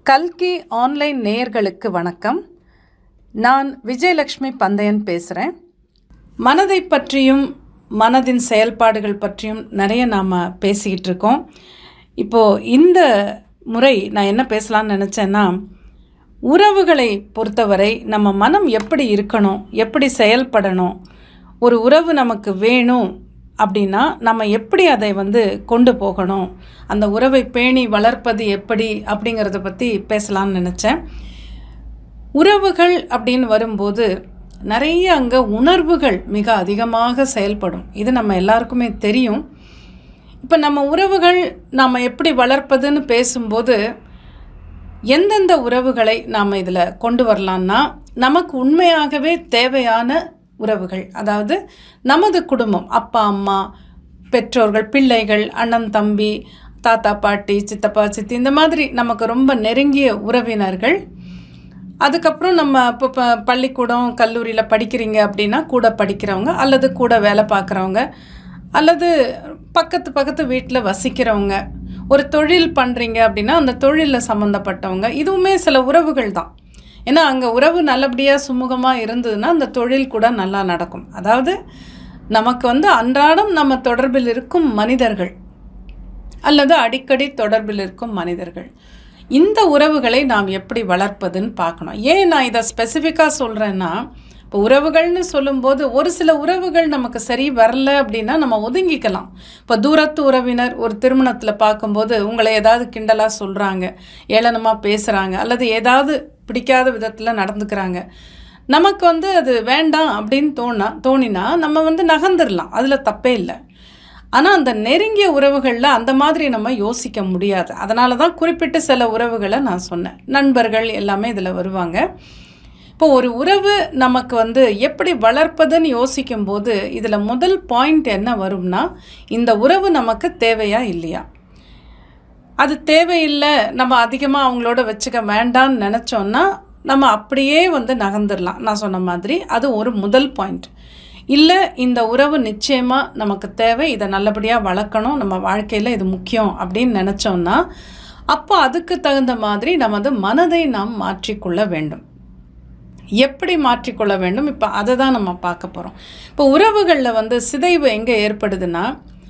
கல்கி ஆன்லைன் நேயர்களுக்கு வணக்கம் நான் விஜயலக்ஷ்மி பந்தயன் பேசுகிறேன் மனதை பற்றியும் மனதின் செயல்பாடுகள் பற்றியும் நிறைய நாம் பேசிக்கிட்டு இருக்கோம் இப்போது இந்த முறை நான் என்ன பேசலாம்னு நினச்சேன்னா உறவுகளை பொறுத்தவரை நம்ம மனம் எப்படி இருக்கணும் எப்படி செயல்படணும் ஒரு உறவு நமக்கு வேணும் அப்படின்னா நம்ம எப்படி அதை வந்து கொண்டு போகணும் அந்த உறவை பேணி வளர்ப்பது எப்படி அப்படிங்கிறத பற்றி பேசலாம்னு நினச்சேன் உறவுகள் அப்படின்னு வரும்போது நிறைய அங்கே உணர்வுகள் மிக அதிகமாக செயல்படும் இது நம்ம எல்லாருக்குமே தெரியும் இப்போ நம்ம உறவுகள் நாம் எப்படி வளர்ப்பதுன்னு பேசும்போது எந்தெந்த உறவுகளை நாம் இதில் கொண்டு வரலான்னா நமக்கு உண்மையாகவே தேவையான உறவுகள் அதாவது நமது குடும்பம் அப்பா அம்மா பெற்றோர்கள் பிள்ளைகள் அண்ணன் தம்பி தாத்தா பாட்டி சித்தப்பா சித்தி இந்த மாதிரி நமக்கு ரொம்ப நெருங்கிய உறவினர்கள் அதுக்கப்புறம் நம்ம இப்போ ப பள்ளிக்கூடம் கல்லூரியில் படிக்கிறீங்க அப்படின்னா கூட படிக்கிறவங்க அல்லது கூட வேலை பார்க்குறவங்க அல்லது பக்கத்து பக்கத்து வீட்டில் வசிக்கிறவங்க ஒரு தொழில் பண்ணுறீங்க அப்படின்னா அந்த தொழிலில் சம்மந்தப்பட்டவங்க இதுவுமே சில உறவுகள் தான் ஏன்னா அங்கே உறவு நல்லபடியாக சுமூகமாக இருந்ததுன்னா அந்த தொழில் கூட நல்லா நடக்கும் அதாவது நமக்கு வந்து அன்றாடம் நம்ம தொடர்பில் இருக்கும் மனிதர்கள் அல்லது அடிக்கடி தொடர்பில் இருக்கும் மனிதர்கள் இந்த உறவுகளை நாம் எப்படி வளர்ப்பதுன்னு பார்க்கணும் ஏன் நான் இதை ஸ்பெசிஃபிக்காக சொல்கிறேன்னா இப்போ உறவுகள்னு சொல்லும்போது ஒரு சில உறவுகள் நமக்கு சரி வரல அப்படின்னா நம்ம ஒதுங்கிக்கலாம் இப்போ தூரத்து உறவினர் ஒரு திருமணத்தில் பார்க்கும்போது உங்களை ஏதாவது கிண்டலாக சொல்கிறாங்க ஏளனமாக பேசுகிறாங்க அல்லது ஏதாவது பிடிக்காத விதத்தில் நடந்துக்கிறாங்க நமக்கு வந்து அது வேண்டாம் அப்படின்னு தோணா தோணினா நம்ம வந்து நகர்ந்துடலாம் அதில் தப்பே இல்லை ஆனால் அந்த நெருங்கிய உறவுகளில் அந்த மாதிரி நம்ம யோசிக்க முடியாது அதனால தான் குறிப்பிட்ட சில உறவுகளை நான் சொன்னேன் நண்பர்கள் எல்லாமே இதில் வருவாங்க இப்போ ஒரு உறவு நமக்கு வந்து எப்படி வளர்ப்பதுன்னு யோசிக்கும்போது இதில் முதல் பாயிண்ட் என்ன வரும்னா இந்த உறவு நமக்கு தேவையா இல்லையா அது தேவையில்லை நம்ம அதிகமாக அவங்களோட வச்சுக்க வேண்டாம்னு நினச்சோன்னா நம்ம அப்படியே வந்து நகர்ந்துடலாம் நான் சொன்ன மாதிரி அது ஒரு முதல் பாயிண்ட் இல்லை இந்த உறவு நிச்சயமாக நமக்கு தேவை இதை நல்லபடியாக வளர்க்கணும் நம்ம வாழ்க்கையில் இது முக்கியம் அப்படின்னு நினச்சோன்னா அப்போ அதுக்கு தகுந்த மாதிரி நமது மனதை நாம் மாற்றிக்கொள்ள வேண்டும் எப்படி மாற்றிக்கொள்ள வேண்டும் இப்போ அதை தான் நம்ம பார்க்க போகிறோம் இப்போ உறவுகளில் வந்து சிதைவு எங்கே ஏற்படுதுன்னா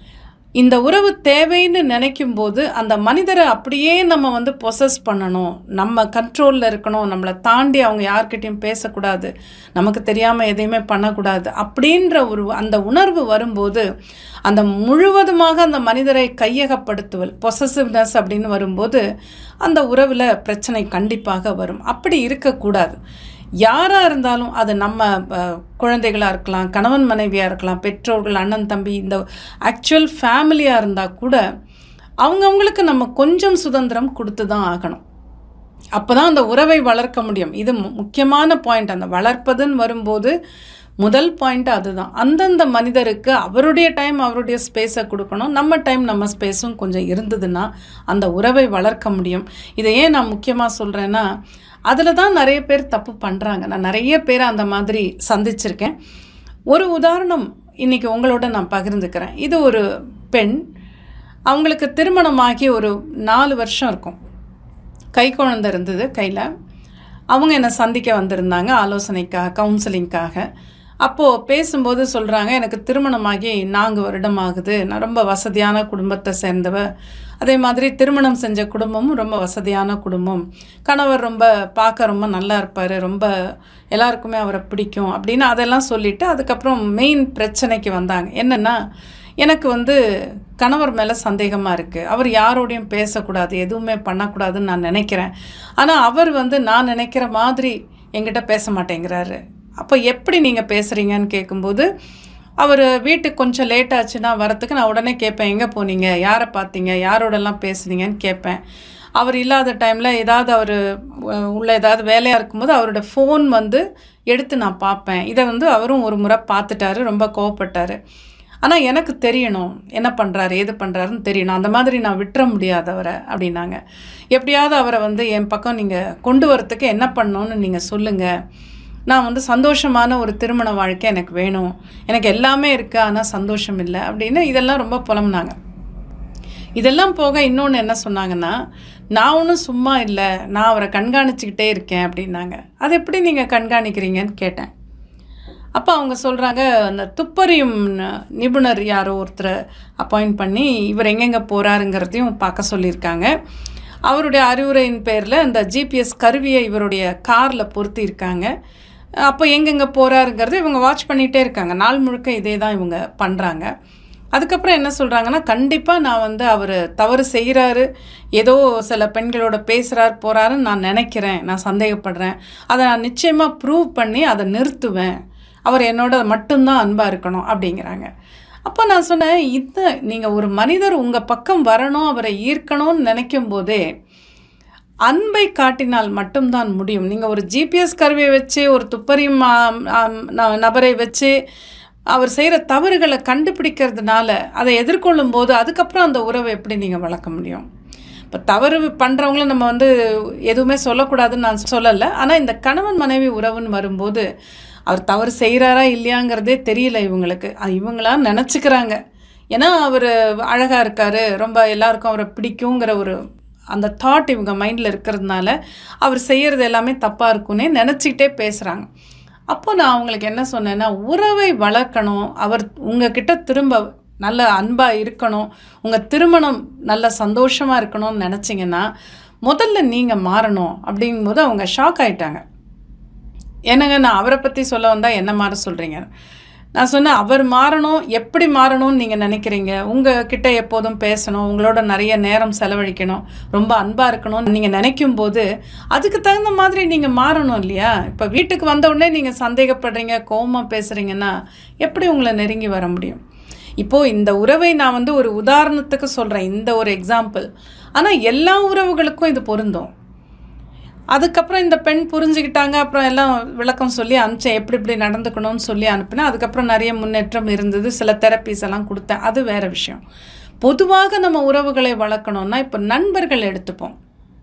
இந்த உறவு தேவைன்னு நினைக்கும் போது அந்த மனிதரை அப்படியே நம்ம வந்து பொசஸ் பண்ணணும் நம்ம கண்ட்ரோலில் இருக்கணும் நம்மளை தாண்டி அவங்க யார்கிட்டையும் பேசக்கூடாது நமக்கு தெரியாமல் எதையுமே பண்ணக்கூடாது அப்படின்ற ஒரு அந்த உணர்வு வரும்போது அந்த முழுவதுமாக அந்த மனிதரை கையகப்படுத்துவல் பொசசிவ்னஸ் அப்படின்னு வரும்போது அந்த உறவில் பிரச்சனை கண்டிப்பாக வரும் அப்படி இருக்கக்கூடாது யாராக இருந்தாலும் அது நம்ம குழந்தைகளாக இருக்கலாம் கணவன் மனைவியாக இருக்கலாம் பெற்றோர்கள் அண்ணன் தம்பி இந்த ஆக்சுவல் ஃபேமிலியாக இருந்தால் கூட அவங்கவுங்களுக்கு நம்ம கொஞ்சம் சுதந்திரம் கொடுத்து தான் ஆகணும் அப்போ தான் அந்த உறவை வளர்க்க முடியும் இது முக்கியமான பாயிண்ட் அந்த வளர்ப்பதுன்னு வரும்போது முதல் பாயிண்ட் அதுதான் அந்தந்த மனிதருக்கு அவருடைய டைம் அவருடைய ஸ்பேஸை கொடுக்கணும் நம்ம டைம் நம்ம ஸ்பேஸும் கொஞ்சம் இருந்ததுன்னா அந்த உறவை வளர்க்க முடியும் இதை ஏன் நான் முக்கியமாக சொல்கிறேன்னா அதில் தான் நிறைய பேர் தப்பு பண்ணுறாங்க நான் நிறைய பேரை அந்த மாதிரி சந்திச்சிருக்கேன் ஒரு உதாரணம் இன்றைக்கி உங்களோட நான் பகிர்ந்துக்கிறேன் இது ஒரு பெண் அவங்களுக்கு திருமணமாகி ஒரு நாலு வருஷம் இருக்கும் கை குழந்தை இருந்தது கையில் அவங்க என்னை சந்திக்க வந்திருந்தாங்க ஆலோசனைக்காக கவுன்சிலிங்காக அப்போது பேசும்போது சொல்கிறாங்க எனக்கு திருமணமாகி நான்கு வருடம் ஆகுது நான் ரொம்ப வசதியான குடும்பத்தை சேர்ந்தவ அதே மாதிரி திருமணம் செஞ்ச குடும்பமும் ரொம்ப வசதியான குடும்பம் கணவர் ரொம்ப பார்க்க ரொம்ப நல்லா இருப்பார் ரொம்ப எல்லாருக்குமே அவரை பிடிக்கும் அப்படின்னு அதெல்லாம் சொல்லிவிட்டு அதுக்கப்புறம் மெயின் பிரச்சனைக்கு வந்தாங்க என்னென்னா எனக்கு வந்து கணவர் மேலே சந்தேகமாக இருக்குது அவர் யாரோடையும் பேசக்கூடாது எதுவுமே பண்ணக்கூடாதுன்னு நான் நினைக்கிறேன் ஆனால் அவர் வந்து நான் நினைக்கிற மாதிரி என்கிட்ட பேச மாட்டேங்கிறாரு அப்போ எப்படி நீங்கள் பேசுகிறீங்கன்னு கேட்கும்போது அவர் வீட்டுக்கு கொஞ்சம் லேட் ஆச்சுன்னா வரத்துக்கு நான் உடனே கேட்பேன் எங்கே போனீங்க யாரை பார்த்தீங்க யாரோடலாம் பேசுனீங்கன்னு கேட்பேன் அவர் இல்லாத டைமில் ஏதாவது அவர் உள்ள ஏதாவது வேலையாக இருக்கும்போது அவரோட ஃபோன் வந்து எடுத்து நான் பார்ப்பேன் இதை வந்து அவரும் ஒரு முறை பார்த்துட்டாரு ரொம்ப கோவப்பட்டார் ஆனால் எனக்கு தெரியணும் என்ன பண்ணுறாரு எது பண்ணுறாருன்னு தெரியணும் அந்த மாதிரி நான் விட்டுற முடியாது அவரை அப்படின்னாங்க எப்படியாவது அவரை வந்து என் பக்கம் நீங்கள் கொண்டு வரத்துக்கு என்ன பண்ணணும்னு நீங்கள் சொல்லுங்கள் நான் வந்து சந்தோஷமான ஒரு திருமண வாழ்க்கை எனக்கு வேணும் எனக்கு எல்லாமே இருக்குது ஆனால் சந்தோஷம் இல்லை அப்படின்னு இதெல்லாம் ரொம்ப புலம்புனாங்க இதெல்லாம் போக இன்னொன்று என்ன சொன்னாங்கன்னா நான் ஒன்றும் சும்மா இல்லை நான் அவரை கண்காணிச்சுக்கிட்டே இருக்கேன் அப்படின்னாங்க அது எப்படி நீங்கள் கண்காணிக்கிறீங்கன்னு கேட்டேன் அப்போ அவங்க சொல்கிறாங்க அந்த துப்பறியும் ந- நிபுணர் யாரோ ஒருத்தரை அப்பாயிண்ட் பண்ணி இவர் எங்கெங்கே போகிறாருங்கிறதையும் பார்க்க சொல்லியிருக்காங்க அவருடைய அறிவுரையின் பேரில் இந்த ஜிபிஎஸ் கருவியை இவருடைய காரில் பொருத்தியிருக்காங்க அப்போ எங்கெங்கே போகிறாருங்கிறத இவங்க வாட்ச் பண்ணிகிட்டே இருக்காங்க நாள் முழுக்க இதே தான் இவங்க பண்ணுறாங்க அதுக்கப்புறம் என்ன சொல்கிறாங்கன்னா கண்டிப்பாக நான் வந்து அவர் தவறு செய்கிறாரு ஏதோ சில பெண்களோட பேசுகிறார் போகிறாருன்னு நான் நினைக்கிறேன் நான் சந்தேகப்படுறேன் அதை நான் நிச்சயமாக ப்ரூவ் பண்ணி அதை நிறுத்துவேன் அவர் என்னோட மட்டும்தான் அன்பாக இருக்கணும் அப்படிங்கிறாங்க அப்போ நான் சொன்னேன் இந்த நீங்கள் ஒரு மனிதர் உங்கள் பக்கம் வரணும் அவரை ஈர்க்கணும்னு நினைக்கும் போதே அன்பை காட்டினால் மட்டும்தான் முடியும் நீங்கள் ஒரு ஜிபிஎஸ் கருவியை வச்சு ஒரு துப்பறியும் ஆம், ஆம், ந- நபரை வச்சு அவர் செய்கிற தவறுகளை கண்டுபிடிக்கிறதுனால அதை எதிர்கொள்ளும் போது அதுக்கப்புறம் அந்த உறவை எப்படி நீங்கள் வளர்க்க முடியும் இப்போ தவறு பண்ணுறவங்கள நம்ம வந்து எதுவுமே சொல்லக்கூடாதுன்னு நான் சொல்லலை ஆனால் இந்த கணவன் மனைவி உறவுன்னு வரும்போது அவர் தவறு செய்கிறாரா இல்லையாங்கிறதே தெரியல இவங்களுக்கு அது இவங்களா நினச்சிக்கிறாங்க ஏன்னா அவர் அழகாக இருக்கார் ரொம்ப எல்லாருக்கும் அவரை பிடிக்குங்கிற ஒரு அந்த தாட் இவங்க மைண்டில் இருக்கிறதுனால அவர் செய்கிறது எல்லாமே தப்பாக இருக்குன்னே நினச்சிக்கிட்டே பேசுகிறாங்க அப்போ நான் அவங்களுக்கு என்ன சொன்னேன்னா உறவை வளர்க்கணும் அவர் உங்ககிட்ட திரும்ப நல்ல அன்பாக இருக்கணும் உங்கள் திருமணம் நல்ல சந்தோஷமாக இருக்கணும்னு நினச்சிங்கன்னா முதல்ல நீங்கள் மாறணும் அப்படிங்கும்போது அவங்க ஷாக் ஆயிட்டாங்க என்னங்க நான் அவரை பற்றி சொல்ல வந்தால் என்ன மாற சொல்கிறீங்க நான் சொன்னேன் அவர் மாறணும் எப்படி மாறணும்னு நீங்கள் நினைக்கிறீங்க உங்கள் கிட்ட எப்போதும் பேசணும் உங்களோட நிறைய நேரம் செலவழிக்கணும் ரொம்ப அன்பாக இருக்கணும்னு நீங்கள் நினைக்கும் போது அதுக்கு தகுந்த மாதிரி நீங்கள் மாறணும் இல்லையா இப்போ வீட்டுக்கு வந்த உடனே நீங்கள் சந்தேகப்படுறீங்க கோவமாக பேசுகிறீங்கன்னா எப்படி உங்களை நெருங்கி வர முடியும் இப்போது இந்த உறவை நான் வந்து ஒரு உதாரணத்துக்கு சொல்கிறேன் இந்த ஒரு எக்ஸாம்பிள் ஆனால் எல்லா உறவுகளுக்கும் இது பொருந்தும் அதுக்கப்புறம் இந்த பெண் புரிஞ்சுக்கிட்டாங்க அப்புறம் எல்லாம் விளக்கம் சொல்லி அனுப்பிச்சேன் எப்படி இப்படி நடந்துக்கணும்னு சொல்லி அனுப்பினேன் அதுக்கப்புறம் நிறைய முன்னேற்றம் இருந்தது சில தெரப்பீஸ் எல்லாம் கொடுத்தேன் அது வேற விஷயம் பொதுவாக நம்ம உறவுகளை வளர்க்கணும்னா இப்போ நண்பர்கள் எடுத்துப்போம்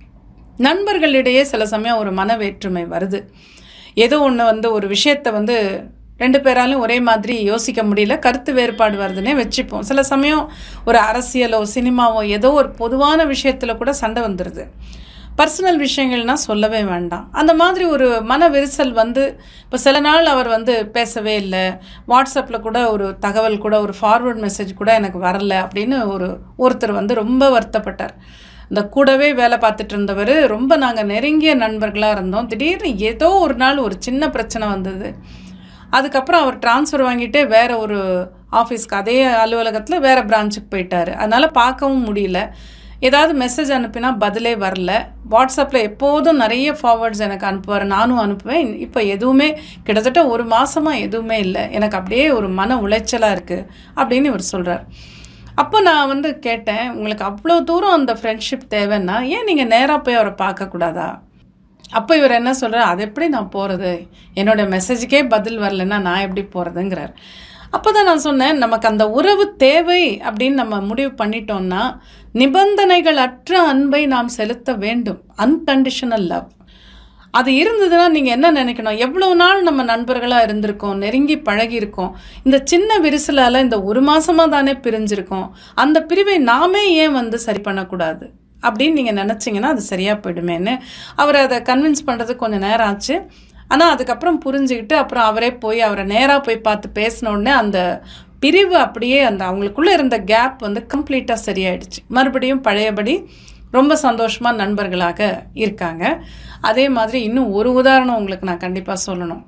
நண்பர்களிடையே சில சமயம் ஒரு மன வேற்றுமை வருது ஏதோ ஒன்று வந்து ஒரு விஷயத்தை வந்து ரெண்டு பேராலும் ஒரே மாதிரி யோசிக்க முடியல கருத்து வேறுபாடு வருதுன்னே வச்சுப்போம் சில சமயம் ஒரு அரசியலோ சினிமாவோ ஏதோ ஒரு பொதுவான விஷயத்தில் கூட சண்டை வந்துடுது பர்சனல் விஷயங்கள்னா சொல்லவே வேண்டாம் அந்த மாதிரி ஒரு மன விரிசல் வந்து இப்போ சில நாள் அவர் வந்து பேசவே இல்லை வாட்ஸ்அப்பில் கூட ஒரு தகவல் கூட ஒரு ஃபார்வர்ட் மெசேஜ் கூட எனக்கு வரல அப்படின்னு ஒரு ஒருத்தர் வந்து ரொம்ப வருத்தப்பட்டார் இந்த கூடவே வேலை பார்த்துட்டு இருந்தவர் ரொம்ப நாங்கள் நெருங்கிய நண்பர்களாக இருந்தோம் திடீர்னு ஏதோ ஒரு நாள் ஒரு சின்ன பிரச்சனை வந்தது அதுக்கப்புறம் அவர் ட்ரான்ஸ்ஃபர் வாங்கிட்டு வேற ஒரு ஆஃபீஸ்க்கு அதே அலுவலகத்தில் வேற பிரான்ச்சுக்கு போயிட்டாரு அதனால் பார்க்கவும் முடியல ஏதாவது மெசேஜ் அனுப்பினா பதிலே வரல வாட்ஸ்அப்பில் எப்போதும் நிறைய ஃபார்வர்ட்ஸ் எனக்கு அனுப்புவார் நானும் அனுப்புவேன் இப்போ எதுவுமே கிட்டத்தட்ட ஒரு மாதமாக எதுவுமே இல்லை எனக்கு அப்படியே ஒரு மன உளைச்சலாக இருக்குது அப்படின்னு இவர் சொல்கிறார் அப்போ நான் வந்து கேட்டேன் உங்களுக்கு அவ்வளோ தூரம் அந்த ஃப்ரெண்ட்ஷிப் தேவைன்னா ஏன் நீங்கள் நேராக போய் அவரை பார்க்கக்கூடாதா அப்போ இவர் என்ன சொல்கிறார் அது எப்படி நான் போகிறது என்னோட மெசேஜுக்கே பதில் வரலன்னா நான் எப்படி போகிறதுங்கிறார் அப்போ தான் நான் சொன்னேன் நமக்கு அந்த உறவு தேவை அப்படின்னு நம்ம முடிவு பண்ணிட்டோம்னா நிபந்தனைகள் அற்ற அன்பை நாம் செலுத்த வேண்டும் அன்கண்டிஷனல் லவ் அது இருந்ததுன்னா நீங்கள் என்ன நினைக்கணும் எவ்வளோ நாள் நம்ம நண்பர்களாக இருந்திருக்கோம் நெருங்கி பழகியிருக்கோம் இந்த சின்ன விரிசலால் இந்த ஒரு மாசமாக தானே பிரிஞ்சிருக்கோம் அந்த பிரிவை நாமே ஏன் வந்து சரி பண்ணக்கூடாது அப்படின்னு நீங்கள் நினச்சிங்கன்னா அது சரியாக போயிடுமேன்னு அவரை அதை கன்வின்ஸ் பண்ணுறதுக்கு கொஞ்சம் நேரம் ஆச்சு ஆனால் அதுக்கப்புறம் புரிஞ்சுக்கிட்டு அப்புறம் அவரே போய் அவரை நேராக போய் பார்த்து பேசின உடனே அந்த பிரிவு அப்படியே அந்த அவங்களுக்குள்ளே இருந்த கேப் வந்து கம்ப்ளீட்டாக சரியாயிடுச்சு மறுபடியும் பழையபடி ரொம்ப சந்தோஷமாக நண்பர்களாக இருக்காங்க அதே மாதிரி இன்னும் ஒரு உதாரணம் உங்களுக்கு நான் கண்டிப்பாக சொல்லணும்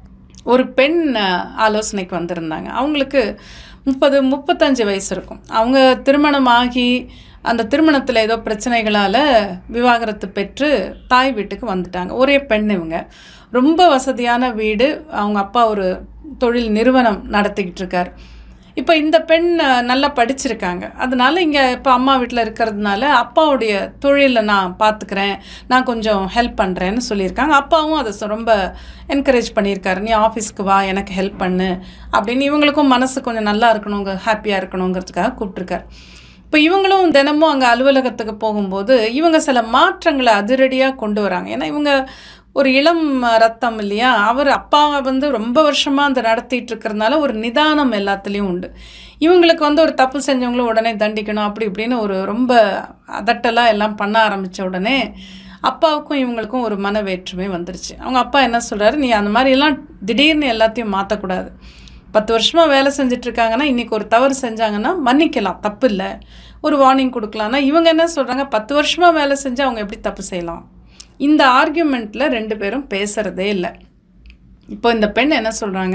ஒரு பெண் அஹ், ஆலோசனைக்கு வந்திருந்தாங்க அவங்களுக்கு முப்பது முப்பத்தஞ்சு வயசு இருக்கும் அவங்க திருமணம் ஆகி அந்த திருமணத்தில் ஏதோ பிரச்சனைகளால் விவாகரத்து பெற்று தாய் வீட்டுக்கு வந்துட்டாங்க ஒரே பெண் இவங்க ரொம்ப வசதியான வீடு அவங்க அப்பா ஒரு தொழில் நிறுவனம் நடத்திக்கிட்டு இருக்கார் இப்போ இந்த பெண் அஹ், நல்லா படிச்சிருக்காங்க அதனால இங்கே இப்போ அம்மா வீட்டில் இருக்கிறதுனால அப்பாவுடைய தொழிலை நான் பார்த்துக்கிறேன் நான் கொஞ்சம் ஹெல்ப் பண்ணுறேன்னு சொல்லியிருக்காங்க அப்பாவும் அதை சொ- ரொம்ப என்கரேஜ் பண்ணியிருக்காரு நீ ஆஃபீஸ்க்கு வா எனக்கு ஹெல்ப் பண்ணு அப்படின்னு இவங்களுக்கும் மனசு கொஞ்சம் நல்லா இருக்கணுங்க ஹாப்பியாக இருக்கணுங்கிறதுக்காக கூப்பிட்ருக்காரு இப்போ இவங்களும் தினமும் அங்கே அலுவலகத்துக்கு போகும்போது இவங்க சில மாற்றங்களை அதிரடியாக கொண்டு வராங்க ஏன்னா இவங்க ஒரு இளம் ரத்தம் இல்லையா அவர் அப்பா வந்து ரொம்ப வருஷமாக அந்த நடத்திட்டு இருக்கிறதுனால ஒரு நிதானம் எல்லாத்துலேயும் உண்டு இவங்களுக்கு வந்து ஒரு தப்பு செஞ்சவங்களும் உடனே தண்டிக்கணும் அப்படி இப்படின்னு ஒரு ரொம்ப அதட்டலாக எல்லாம் பண்ண ஆரம்பித்த உடனே அப்பாவுக்கும் இவங்களுக்கும் ஒரு மன வேற்றுமை வந்துருச்சு அவங்க அப்பா என்ன சொல்கிறாரு நீ அந்த மாதிரியெல்லாம் திடீர்னு எல்லாத்தையும் மாற்றக்கூடாது பத்து வருஷமாக வேலை செஞ்சிட்ருக்காங்கன்னா இன்றைக்கி ஒரு தவறு செஞ்சாங்கன்னா மன்னிக்கலாம் தப்பு இல்லை ஒரு வார்னிங் கொடுக்கலாம்னா இவங்க என்ன சொல்கிறாங்க பத்து வருஷமாக வேலை செஞ்சு அவங்க எப்படி தப்பு செய்யலாம் இந்த ஆர்கியூமெண்ட்டில் ரெண்டு பேரும் பேசுகிறதே இல்லை இப்போ இந்த பெண் என்ன சொல்கிறாங்க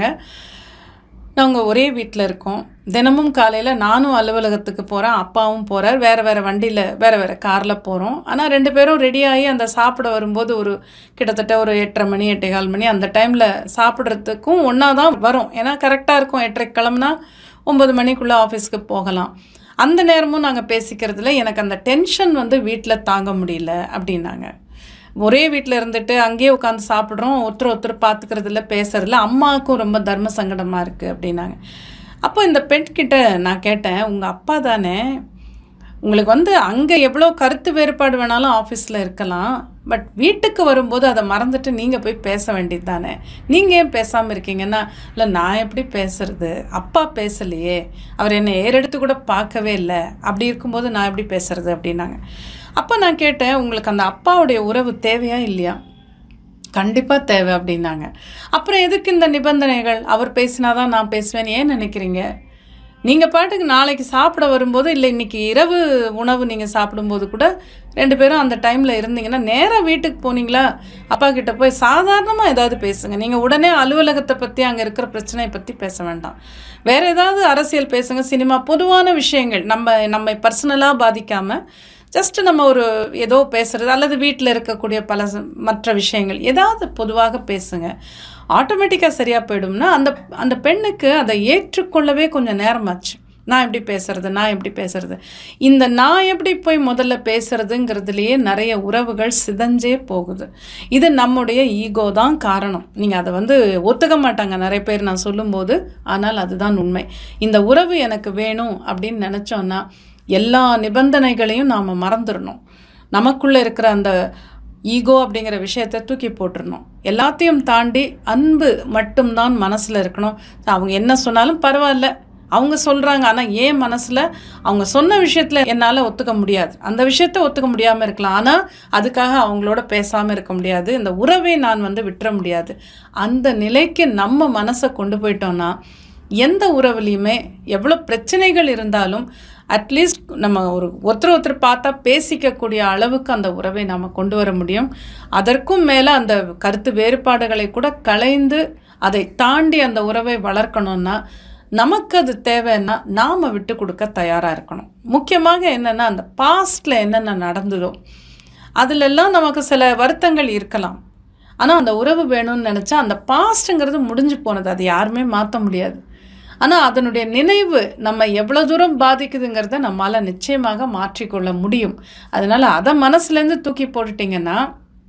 நாங்கள் ஒரே வீட்டில் இருக்கோம் தினமும் காலையில் நானும் அலுவலகத்துக்கு போகிறேன் அப்பாவும் போகிறார் வேறு வேறு வண்டியில் வேறு வேறு காரில் போகிறோம் ஆனால் ரெண்டு பேரும் ரெடியாகி அந்த சாப்பிட வரும்போது ஒரு கிட்டத்தட்ட ஒரு எட்டரை மணி எட்டே கால் மணி அந்த டைமில் சாப்பிட்றதுக்கும் ஒன்றா தான் வரும் ஏன்னா கரெக்டாக இருக்கும் எட்டரை கிளம்புனா ஒம்பது மணிக்குள்ளே ஆஃபீஸ்க்கு போகலாம் அந்த நேரமும் நாங்கள் பேசிக்கிறதுல எனக்கு அந்த டென்ஷன் வந்து வீட்டில் தாங்க முடியல அப்படின்னாங்க ஒரே வீட்டில் இருந்துட்டு அங்கேயே உட்காந்து சாப்பிட்றோம் ஒருத்தர் ஒருத்தர் பார்த்துக்கிறதுல பேசுறதுல அம்மாவுக்கும் ரொம்ப தர்ம சங்கடமாக இருக்குது அப்படின்னாங்க அப்போ இந்த பெண்கிட்ட நான் கேட்டேன் உங்கள் அப்பா தானே உங்களுக்கு வந்து அங்கே எவ்வளோ கருத்து வேறுபாடு வேணாலும் ஆஃபீஸில் இருக்கலாம் பட் வீட்டுக்கு வரும்போது அதை மறந்துட்டு நீங்கள் போய் பேச வேண்டியது தானே நீங்கள் ஏன் பேசாமல் இருக்கீங்கன்னா இல்லை நான் எப்படி பேசுறது அப்பா பேசலையே அவர் என்னை ஏறெடுத்து கூட பார்க்கவே இல்லை அப்படி இருக்கும்போது நான் எப்படி பேசுறது அப்படின்னாங்க அப்போ நான் கேட்டேன் உங்களுக்கு அந்த அப்பாவுடைய உறவு தேவையா இல்லையா கண்டிப்பாக தேவை அப்படின்னாங்க அப்புறம் எதுக்கு இந்த நிபந்தனைகள் அவர் பேசினாதான் நான் பேசுவேன் ஏன் நினைக்கிறீங்க நீங்கள் பாட்டுக்கு நாளைக்கு சாப்பிட வரும்போது இல்லை இன்றைக்கி இரவு உணவு நீங்கள் சாப்பிடும்போது கூட ரெண்டு பேரும் அந்த டைமில் இருந்தீங்கன்னா நேராக வீட்டுக்கு போனீங்களா அப்பா கிட்ட போய் சாதாரணமாக ஏதாவது பேசுங்க நீங்கள் உடனே அலுவலகத்தை பற்றி அங்கே இருக்கிற பிரச்சனையை பற்றி பேச வேண்டாம் வேறு ஏதாவது அரசியல் பேசுங்க சினிமா பொதுவான விஷயங்கள் நம்ம நம்மை பர்சனலாக பாதிக்காமல் ஜஸ்ட் நம்ம ஒரு ஏதோ பேசுகிறது அல்லது வீட்டில் இருக்கக்கூடிய பல மற்ற விஷயங்கள் ஏதாவது பொதுவாக பேசுங்க ஆட்டோமேட்டிக்காக சரியாக போயிடும்னா அந்த அந்த பெண்ணுக்கு அதை ஏற்றுக்கொள்ளவே கொஞ்சம் நேரமாச்சு நான் எப்படி பேசுறது நான் எப்படி பேசுறது இந்த நான் எப்படி போய் முதல்ல பேசுறதுங்கிறதுலையே நிறைய உறவுகள் சிதஞ்சே போகுது இது நம்முடைய ஈகோ தான் காரணம் நீங்கள் அதை வந்து ஒத்துக்க மாட்டாங்க நிறைய பேர் நான் சொல்லும்போது ஆனால் அதுதான் உண்மை இந்த உறவு எனக்கு வேணும் அப்படின்னு நினச்சோன்னா எல்லா நிபந்தனைகளையும் நாம் மறந்துடணும் நமக்குள்ளே இருக்கிற அந்த ஈகோ அப்படிங்கிற விஷயத்தை தூக்கி போட்டுடணும் எல்லாத்தையும் தாண்டி அன்பு மட்டும்தான் மனசில் இருக்கணும் அவங்க என்ன சொன்னாலும் பரவாயில்ல அவங்க சொல்கிறாங்க ஆனால் ஏன் மனசில் அவங்க சொன்ன விஷயத்தில் என்னால் ஒத்துக்க முடியாது அந்த விஷயத்த ஒத்துக்க முடியாமல் இருக்கலாம் ஆனால் அதுக்காக அவங்களோட பேசாமல் இருக்க முடியாது இந்த உறவை நான் வந்து விட்டுற முடியாது அந்த நிலைக்கு நம்ம மனசை கொண்டு போயிட்டோன்னா எந்த உறவுலையுமே எவ்வளோ பிரச்சனைகள் இருந்தாலும் அட்லீஸ்ட் நம்ம ஒரு ஒருத்தர் ஒருத்தர் பார்த்தா பேசிக்கக்கூடிய அளவுக்கு அந்த உறவை நாம் கொண்டு வர முடியும் அதற்கும் மேலே அந்த கருத்து வேறுபாடுகளை கூட களைந்து அதை தாண்டி அந்த உறவை வளர்க்கணும்னா நமக்கு அது தேவைன்னா நாம் விட்டு கொடுக்க தயாராக இருக்கணும் முக்கியமாக என்னென்னா அந்த பாஸ்டில் என்னென்ன நடந்ததோ அதிலெல்லாம் நமக்கு சில வருத்தங்கள் இருக்கலாம் ஆனால் அந்த உறவு வேணும்னு நினச்சா அந்த பாஸ்ட்டுங்கிறது முடிஞ்சு போனது அது யாருமே மாற்ற முடியாது ஆனால் அதனுடைய நினைவு நம்ம எவ்வளோ தூரம் பாதிக்குதுங்கிறத நம்மளால் நிச்சயமாக மாற்றிக்கொள்ள முடியும் அதனால் அதை மனசுலேருந்து தூக்கி போட்டுட்டிங்கன்னா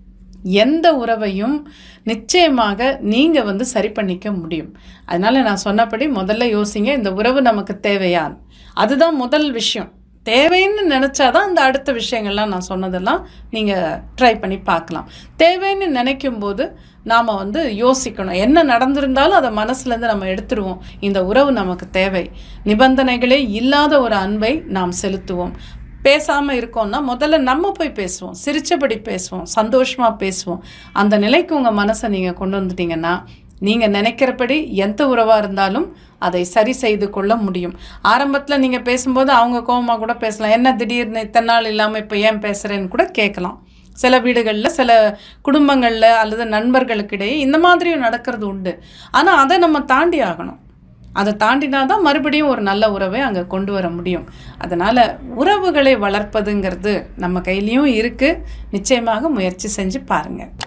எந்த உறவையும் நிச்சயமாக நீங்கள் வந்து சரி பண்ணிக்க முடியும் அதனால் நான் சொன்னபடி முதல்ல யோசிங்க இந்த உறவு நமக்கு தேவையா அதுதான் முதல் விஷயம் தேவைன்னு நினச்சாதான் அந்த அடுத்த விஷயங்கள்லாம் நான் சொன்னதெல்லாம் நீங்கள் ட்ரை பண்ணி பார்க்கலாம் தேவைன்னு நினைக்கும் போது நாம் வந்து யோசிக்கணும் என்ன நடந்திருந்தாலும் அதை மனசுலேருந்து நம்ம எடுத்துருவோம் இந்த உறவு நமக்கு தேவை நிபந்தனைகளே இல்லாத ஒரு அன்பை நாம் செலுத்துவோம் பேசாமல் இருக்கோம்னா முதல்ல நம்ம போய் பேசுவோம் சிரிச்சபடி பேசுவோம் சந்தோஷமாக பேசுவோம் அந்த நிலைக்கு உங்கள் மனசை நீங்கள் கொண்டு வந்துட்டீங்கன்னா நீங்கள் நினைக்கிறபடி எந்த உறவாக இருந்தாலும் அதை சரி செய்து கொள்ள முடியும் ஆரம்பத்தில் நீங்கள் பேசும்போது அவங்க கோபமாக கூட பேசலாம் என்ன திடீர்னு இத்தனை நாள் இல்லாமல் இப்போ ஏன் பேசுகிறேன்னு கூட கேட்கலாம் சில வீடுகளில் சில குடும்பங்களில் அல்லது நண்பர்களுக்கிடையே இந்த மாதிரியும் நடக்கிறது உண்டு ஆனால் அதை நம்ம தாண்டி ஆகணும் அதை தாண்டினா தான் மறுபடியும் ஒரு நல்ல உறவை அங்கே கொண்டு வர முடியும் அதனால் உறவுகளை வளர்ப்பதுங்கிறது நம்ம கையிலையும் இருக்குது நிச்சயமாக முயற்சி செஞ்சு பாருங்கள்